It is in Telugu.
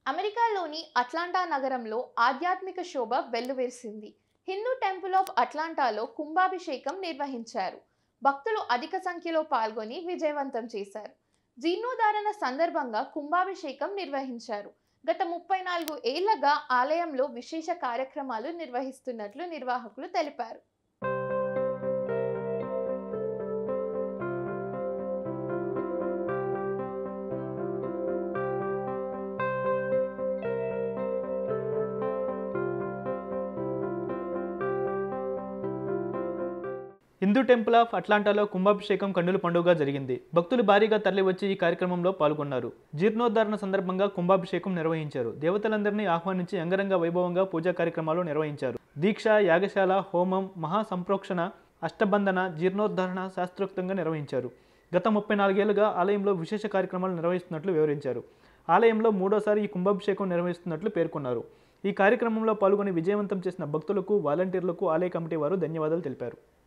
అమెరికాలోని అట్లాంటా నగరంలో ఆధ్యాత్మిక శోభ వెల్లువిరిసింది హిందూ టెంపుల్ ఆఫ్ అట్లాంటాలో కుంభాభిషేకం నిర్వహించారు భక్తులు అధిక సంఖ్యలో పాల్గొని విజయవంతం చేశారు జీర్ణోధారణ సందర్భంగా కుంభాభిషేకం నిర్వహించారు గత ముప్పై నాలుగు ఏళ్లగా ఆలయంలో విశేష కార్యక్రమాలు నిర్వహిస్తున్నట్లు నిర్వాహకులు తెలిపారు హిందూ టెంపుల్ ఆఫ్ అట్లాంటాలో కుంభాభిషేకం కన్నుల పండుగ జరిగింది భక్తులు భారీగా తరలివచ్చి ఈ కార్యక్రమంలో పాల్గొన్నారు జీర్ణోద్ధరణ సందర్భంగా కుంభాభిషేకం నిర్వహించారు దేవతలందరినీ ఆహ్వానించి అంగరంగ వైభవంగా పూజా కార్యక్రమాలు నిర్వహించారు దీక్ష యాగశాల హోమం మహాసంప్రోక్షణ అష్టబంధన జీర్ణోద్ధరణ శాస్త్రోక్తంగా నిర్వహించారు గత ముప్పై నాలుగేళ్లుగా ఆలయంలో విశేష కార్యక్రమాలు నిర్వహిస్తున్నట్లు వివరించారు ఆలయంలో మూడోసారి ఈ కుంభాభిషేకం నిర్వహిస్తున్నట్లు పేర్కొన్నారు ఈ కార్యక్రమంలో పాల్గొని విజయవంతం చేసిన భక్తులకు వాలంటీర్లకు ఆలయ కమిటీ వారు ధన్యవాదాలు తెలిపారు